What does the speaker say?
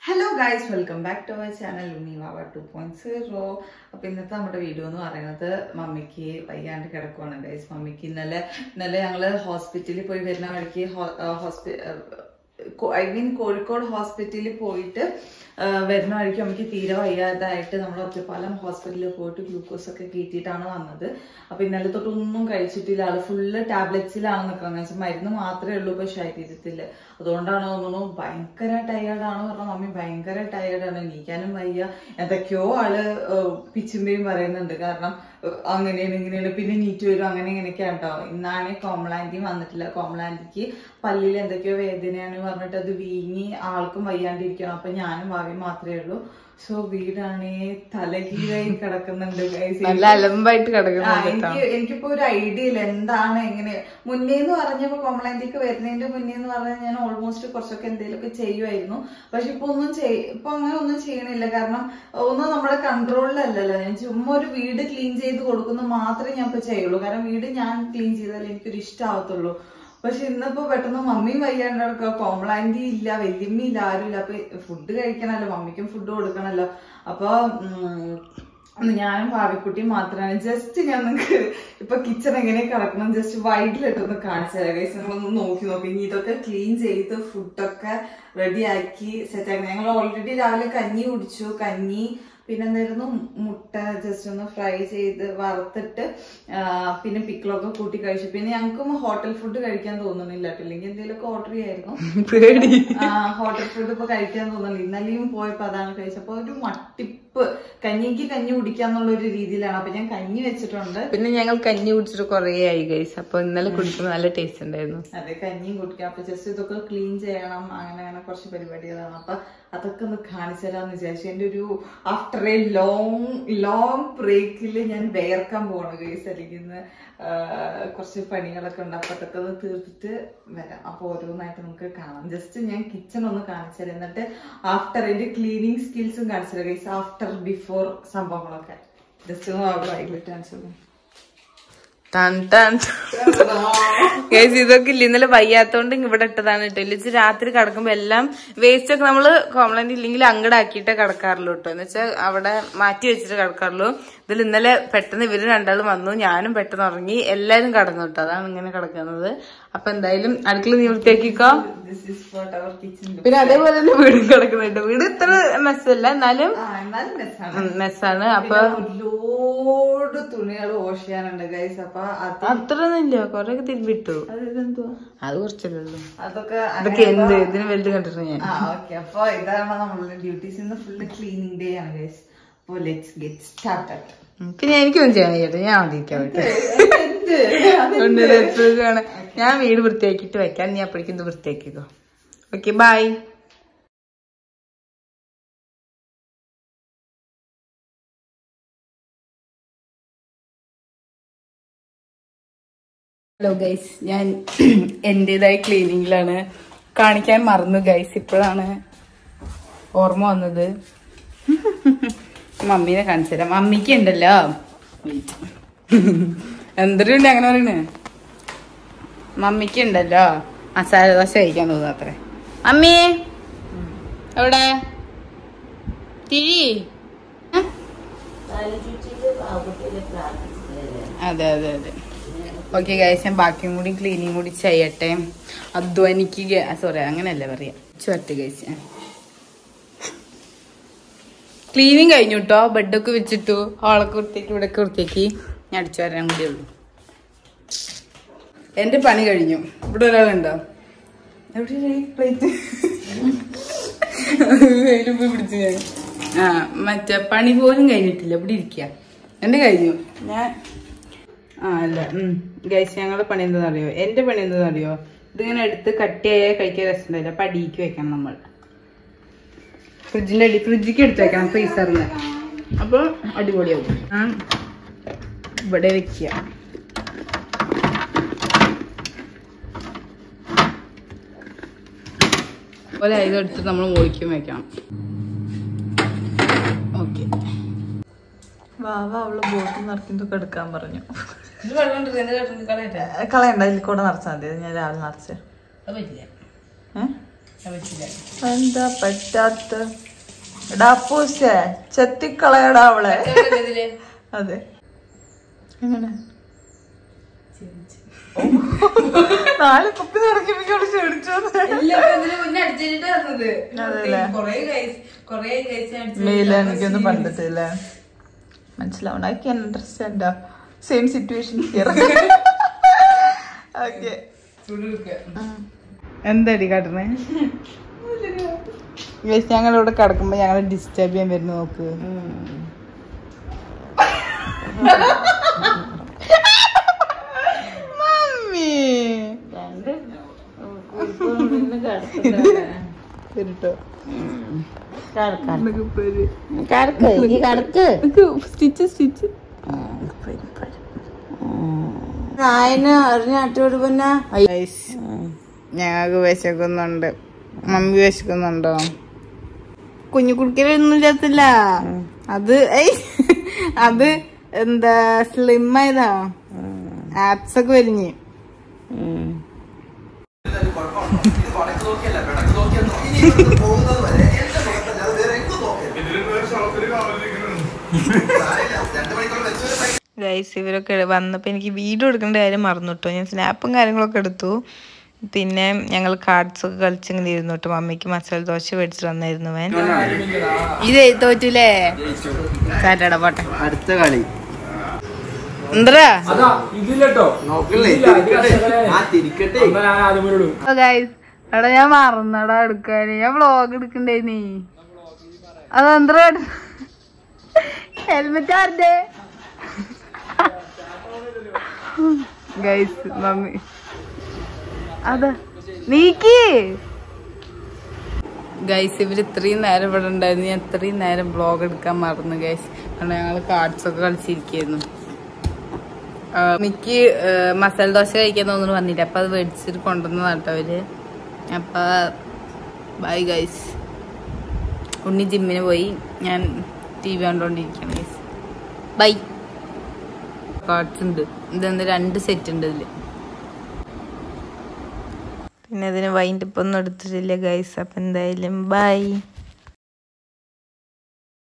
Hello guys welcome back to our channel Unnivava two point zero അപ്പൊ ഇന്നത്തെ നമ്മുടെ video എന്ന് പറയുന്നത് മമ്മിക്ക് വയ്യാണ്ട് കിടക്കുവാണ് ഗൈസ് മമ്മിക്ക് ഇന്നലെ ഇന്നലെ ഞങ്ങള് ഹോസ്പിറ്റലിൽ പോയി വരുന്ന വഴിക്ക് ഹോസ്പി ഐ മീൻ കോഴിക്കോട് ഹോസ്പിറ്റലിൽ പോയിട്ട് ആ, വരുന്ന വഴിക്ക് നമുക്ക് തീരെ വയ്യാതായിട്ട് നമ്മൾ ഒറ്റപ്പാലം ഹോസ്പിറ്റലിൽ പോയിട്ട് ഗ്ലൂക്കോസ് ഒക്കെ കയറ്റിയിട്ടാണ് വന്നത് അപ്പൊ ഇന്നലെ തൊട്ടൊന്നും കഴിച്ചിട്ടില്ല ആള് ഫുള്ള് ടാബ്ലറ്റ്സിലാണ് നിൽക്കുന്നത് വെച്ചാൽ മരുന്ന് മാത്രമേ ഉള്ളൂ ഇപ്പൊ ശരീരത്തില് അതുകൊണ്ടാണ് തോന്നുന്നു ഭയങ്കര ടയേർഡാണ് പറഞ്ഞ മമ്മി ഭയങ്കര ടയേർഡാണ് എണീക്കാനും വയ്യ എന്തൊക്കെയോ ആള് ഏഹ്, പിച്ചുമ്പയും പറയുന്നുണ്ട് കാരണം ഏഹ്, അങ്ങനെയാണ് ഇങ്ങനെയാണ് പിന്നെ നീറ്റ് വരും അങ്ങനെ ഇങ്ങനെയൊക്കെ ഉണ്ടാവും ഇന്നാണ് കോമളാൻറ്റി വന്നിട്ടില്ല കോമളാൻറ്റിക്ക് പല്ലിൽ എന്തൊക്കെയോ വേദനയാണ് പറഞ്ഞിട്ട് അത് വീങ്ങി ആൾക്കും വയ്യാണ്ടിരിക്കണം അപ്പൊ ഞാനും ഭാവി മാത്രമേ ഉള്ളൂ സോ വീടാണേ തലകീഴായി കിടക്കുന്നുണ്ട് guys. നല്ല അലമ്പായിട്ട് ആ, കിടക്കുന്നുണ്ട് എനിക്ക് എനിക്കിപ്പോ ഒരു ഐഡിയ ഇല്ല എന്താണ് എങ്ങനെ മുന്നേ എന്ന് പറഞ്ഞപ്പോ കോംപ്ലൈന്റിക്ക് വരുന്നതിന്റെ മുന്നേ എന്ന് പറഞ്ഞാൽ ഞാൻ ഓൾമോസ്റ്റ് കുറച്ചൊക്കെ എന്തെങ്കിലുമൊക്കെ ചെയ്യുമായിരുന്നു പക്ഷെ ഇപ്പൊ ഒന്നും ചെയ് ഇപ്പൊ അങ്ങനെ ഒന്നും ചെയ്യണില്ല കാരണം ഒന്നും നമ്മുടെ കൺട്രോളിലല്ലല്ലോ ഞാൻ ചുമ്മാ ഒരു വീട് ക്ലീൻ ചെയ്ത് കൊടുക്കുന്നത് മാത്രമേ ഞാൻ ഇപ്പൊ ചെയ്യുള്ളൂ കാരണം വീട് ഞാൻ ക്ലീൻ ചെയ്താലേ എനിക്കൊരു ഇഷ്ടമാവത്തുള്ളൂ പക്ഷെ ഇന്നിപ്പോ പെട്ടെന്ന് മമ്മിയും വയ്യാണ്ട് കിടക്കുക കോംപ്ലാൻറ്റി ഇല്ല വല്യമ്മ ഇല്ല ആരും ഇല്ല അപ്പൊ ഫുഡ് കഴിക്കണല്ലോ മമ്മിക്കും ഫുഡ് കൊടുക്കണല്ലോ അപ്പൊ ഉം, ഞാനും ഭാവിക്കുട്ടിയും മാത്രമാണ് ജസ്റ്റ് ഞാൻ നിങ്ങൾക്ക് ഇപ്പൊ കിച്ചൺ എങ്ങനെ കിടക്കണം ജസ്റ്റ് വൈഡിലിട്ടൊന്ന് കാണിച്ചു തരാം ഗൈസ് നിങ്ങളൊന്ന് നോക്കി നോക്കി ഇനി ഇതൊക്കെ ക്ലീൻ ചെയ്ത് ഫുഡൊക്കെ റെഡിയാക്കി സെറ്റ് ആക്കി ഞങ്ങൾ ഓൾറെഡി രാവിലെ കഞ്ഞി കുടിച്ചു കഞ്ഞി പിന്നെ എന്തായിരുന്നു മുട്ട ജസ്റ്റ് ഒന്ന് ഫ്രൈ ചെയ്ത് വറുത്തിട്ട് ആ, പിന്നെ പിക്കിളൊക്കെ കൂട്ടി കഴിച്ചു പിന്നെ ഞങ്ങൾക്കും ഹോട്ടൽ ഫുഡ് കഴിക്കാൻ തോന്നുന്നില്ല കേട്ടോ ഇല്ലെങ്കിൽ എന്തെങ്കിലുമൊക്കെ ഓർഡർ ചെയ്യായിരുന്നു പേടി ആ, ഹോട്ടൽ ഫുഡ് ഇപ്പൊ കഴിക്കാൻ തോന്നുന്നു ഇന്നലെയും പോയപ്പോ അതാണ് കഴിച്ചപ്പോ ഒരു മട്ടിപ്പ് കഞ്ഞിക്ക് കഞ്ഞി കുടിക്കാന്നുള്ള ഒരു രീതിയിലാണ് അപ്പൊ ഞാൻ കഞ്ഞി വെച്ചിട്ടുണ്ട് പിന്നെ ഞങ്ങൾ കഞ്ഞി കുടിച്ചിട്ട് കുറേ ആയി ഗൈസ് അപ്പൊ ഇന്നലെ കുടിക്കുമ്പോൾ നല്ല ടേസ്റ്റ് ഉണ്ടായിരുന്നു അതെ കഞ്ഞിയും കുടിക്കാം അപ്പൊ ജസ്റ്റ് ഇതൊക്കെ ക്ലീൻ ചെയ്യണം അങ്ങനെ അങ്ങനെ കുറച്ച് പരിപാടികളാണ് അപ്പൊ അതൊക്കെ ഒന്ന് കാണിച്ചു തരാന്ന് വിചാരിച്ചു എന്റെ ഒരു ആഫ്റ്റർ എ ലോങ് ലോങ് ബ്രേക്കിൽ ഞാൻ വേർക്കാൻ പോവാണ് ഗൈസ് അല്ലെങ്കിൽ ഇന്ന് ആ, കുറച്ച് പണികളൊക്കെ ഉണ്ട് അപ്പൊ അതൊക്കെ ഒന്ന് തീർത്തിട്ട് വരാം അപ്പൊ ഓരോന്നായിട്ട് നമുക്ക് കാണാം ജസ്റ്റ് ഞാൻ കിച്ചൺ ഒന്ന് കാണിച്ചു തരാം എന്നിട്ട് ആഫ്റ്റർ എന്റെ ക്ലീനിങ് സ്കിൽസും കാണിച്ചു തരാം ഗൈസ് ആഫ്റ്റർ ബിഫോർ സംഭവങ്ങളൊക്കെ ജസ്റ്റ് ഒന്ന് വൈകിട്ട് കാണിച്ചു തരാം. ടൺ ടൺ ഗൈസ് ഇതൊക്കെ ഇല്ല ഇന്നലെ വയ്യാത്തോണ്ട് ഇവിടെ ഇട്ടതാണ് കേട്ടോ ഇല്ലിച്ച് രാത്രി കിടക്കുമ്പോ എല്ലാം വേസ്റ്റ് ഒക്കെ നമ്മള് കോംപ്ലൈന്റ് ഇല്ലെങ്കിൽ അങ്ങടാക്കിയിട്ടേ കിടക്കാറുള്ളൂ കേട്ടോ എന്ന് വെച്ചാൽ അവിടെ മാറ്റി വെച്ചിട്ട് കിടക്കാറുള്ളൂ ഇതിൽ ഇന്നലെ പെട്ടെന്ന് ഇവര് രണ്ടാളും വന്നു ഞാനും പെട്ടെന്ന് ഉറങ്ങി എല്ലാരും കടന്നു കേട്ടോ അതാണ് ഇങ്ങനെ കിടക്കുന്നത് അപ്പൊ എന്തായാലും അടുക്കള നീ വൃത്തിയാക്കിക്കോ This is what our kitchen looks പിന്നെ അതേപോലെ തന്നെ വീടും കിടക്കുന്നുണ്ട് വീട് ഇത്ര മെസ്സല്ല എന്നാലും ആ എന്നാലും രസാണ് മെസ്സാണ് അപ്പൊ ലോഡ് തുണികൾ വാഷ് ചെയ്യാനുണ്ട് ഗൈസ് അപ്പൊ അത് അത്രയൊന്നും ഇല്ല കൊറേ തിരുമ്പിട്ടു അതെന്തുവാ അത് കുറച്ചല്ലേ ഉള്ളൂ അതൊക്കെ അതൊക്കെ എന്ത് ഇതിന് വലുത് കണ്ടിട്ടുണ്ട് ഞാൻ ആ ഓക്കെ അപ്പൊ ഇതാണ് നമ്മളുടെ ഡ്യൂട്ടീസ് ഇന്ന് ഫുള്ള് ക്ലീനിങ് ഡേ ആണ് ഗൈസ് അപ്പൊ ലെറ്റ്സ് ഗെറ്റ് സ്റ്റാർട്ടഡ് ഉം. പിന്നെ എനിക്കൊന്നും ചെയ്യാൻ ചേട്ടാ ഞാൻ വന്നിരിക്കാൻ പറ്റും ഞാൻ വീട് വൃത്തിയാക്കിയിട്ട് വെക്കാം നീ അപ്പോഴേക്കും ഇത് വൃത്തിയാക്കിക്കോ ഓക്കെ ബൈ ഹലോ ഗൈസ് ഞാൻ എൻ്റെതായ ക്ലീനിങ്ങിലാണ് കാണിക്കാൻ മറന്നു ഗൈസ് ഇപ്പോഴാണ് ഓർമ്മ വന്നത് മമ്മീനെ കാണിച്ചു തരാം മമ്മിക്ക് ഉണ്ടല്ലോ എന്തൊരുണ്ട് അങ്ങനെ പറയണേ മമ്മിക്ക് ഉണ്ടല്ലോ മസാല ദോശ കഴിക്കാൻ തോന്നുന്നു അത്രേ മമ്മി എവിടെ തിരി ഏ? അതെ അതെ അതെ ഓക്കെ ഗൈസ് ഞാൻ ബാക്കിയും കൂടി ക്ലീനിങ് കൂടി ചെയ്യട്ടെ അധ്വാനിക്കുക സോറി അങ്ങനെയല്ല പറയാ ചുവട്ട് ഗൈസ് ഞാൻ ക്ലീനിങ് കഴിഞ്ഞു കേട്ടോ ബെഡൊക്കെ വെച്ചിട്ടു ഹോളൊക്കെ വൃത്തിയാക്കി ഇവിടെ വൃത്തിയാക്കി ഞാൻ അടിച്ചു വരാൻ കൂടി ഉള്ളൂ എന്റെ പണി കഴിഞ്ഞു ഇവിടെ ഒരാളുണ്ടോ എവിടെ പ്ലേറ്റ് പിടിച്ചു ഞാൻ ആ മറ്റേ പണി പോലും കഴിഞ്ഞിട്ടില്ല ഇവിടെ ഇരിക്കുക എന്റെ കഴിഞ്ഞു ഞാൻ ആ അല്ല ഗൈസ് ഞങ്ങളുടെ പണി എന്താണെന്ന് അറിയോ എന്റെ പണി എന്താണെന്ന് അറിയോ ഇതിങ്ങനെ എടുത്ത് കട്ടിയായ കഴിക്കാൻ രസമുണ്ടായില്ല അപ്പൊ അടിയിക്ക് വെക്കണം നമ്മൾ ഫ്രിഡ്ജിന്റെ അടി ഫ്രിഡ്ജിക്ക് എടുത്ത് വെക്കണം ഫ്രീസറിന് അപ്പൊ അടിപൊളിയാവും ആ ഇവിടെ വെക്കുക അതുപോലെ ഇതെടുത്ത് നമ്മൾ മുളിക്കും വെക്കണം ഓക്കെ വാവ അവള് ബോട്ടിൽ നിറച്ചിട്ടൊക്കെ എടുക്കാൻ പറഞ്ഞു ഇത് വെള്ളം കളയട്ടെ കളയണ്ട ഇതിൽ കൂടെ നിറച്ചാൽ മതി അത് ഞാൻ രാവിലെ നിറച്ച് അത് പറ്റില്ല ഏഹ് എന്താ പറ്റാത്ത എടാ പൂസേ ചെത്തിക്കളയടാ അവളെ അതെ എങ്ങനെ നാല് കുപ്പി നടക്കിപ്പിക്കോട് ക്ഷണിച്ചു മെയില എനിക്കൊന്നും പണ്ടത്തില്ല മനസ്സിലാവണം I can understand same situation here okay എന്താടി കാട്ടുന്നേ ഞങ്ങളിവിടെ കിടക്കുമ്പോ ഞങ്ങളെ ഡിസ്റ്റർബ് ചെയ്യാൻ വരുന്ന നോക്ക് മമ്മി ശരിട്ടോ സ്റ്റിച്ച് സ്റ്റിച്ച് ഞങ്ങൾക്ക് വിശക്കുന്നുണ്ട് മമ്മി വിശക്കുന്നുണ്ടോ കുഞ്ഞു കുടിക്കലൊന്നും ഇല്ലാത്തില്ല അത് ഏയ്, അത് എന്താ സ്ലിം ആയതാ ആപ്സ് ഒക്കെ വലിഞ്ഞ് ഗൈസ് ഇവരൊക്കെ വന്നപ്പോൾ എനിക്ക് വീഡിയോ എടുക്കേണ്ട കാര്യം മറന്നു കേട്ടോ ഞാൻ സ്നാപ്പും കാര്യങ്ങളൊക്കെ എടുത്തു പിന്നെ ഞങ്ങൾ കാർഡ്സ് ഒക്കെ കളിച്ചിങ്ങനെ ഇരുന്നു കേട്ടോ മമ്മിക്ക് മസാല ദോശ മേടിച്ചിട്ട് വന്നായിരുന്നു അവൻ ഇതേ തോറ്റൂലേ കാറ്റട പോട്ടെ അടുത്ത കളി എന്താ അതാ ഇതില്ലട്ടോ നോക്കല്ലേ ഇതില്ല, ഇത് കർഷകരെ. ആ തിരിക്കട്ടെ അമ്മ ഞാൻ ആദ്യം ഇടും ഗൈസ് എടാ ഞാൻ മറന്നടാ എടുക്കാന് ഞാൻ വ്ളോഗ് എടുക്കണ്ടേ നീ അതെന്താ ഹെൽമെറ്റ് ആരുടെ ഗൈസ് മമ്മി അതാ നീക്കി ഗൈസ് ഇവർ ഇത്രയും നേരം ഇവിടെ ഉണ്ടായിരുന്നു ഞാൻ ഇത്രയും നേരം വ്ളോഗ് എടുക്കാൻ മറന്നു ഗൈസ് കാരണം ഞങ്ങൾ കാർഡ്സ് ഒക്കെ കളിച്ചിരിക്കുന്നു ആ, മിക്ക് ആ, മസാല ദോശ കഴിക്കാൻ തോന്നുന്നു വന്നില്ല അപ്പൊ അത് മേടിച്ചിട്ട് കൊണ്ടുവന്നതാണ് കേട്ടോ അവര് അപ്പൊ ബൈ ഗൈസ് ഉണ്ണി ജിമ്മിന് പോയി ഞാൻ ടി വി കണ്ടോണ്ടിരിക്കണം ഗൈസ് ബൈ കാർഡ്സ് ഉണ്ട് ഇതെന്ത് രണ്ട് സെറ്റ് ഉണ്ട് ഇതില് പിന്നെ അതിന് വൈൻഡ് ഇപ്പൊ ഒന്നും എടുത്തിട്ടില്ല ഗൈസ് അപ്പൊ എന്തായാലും ബൈ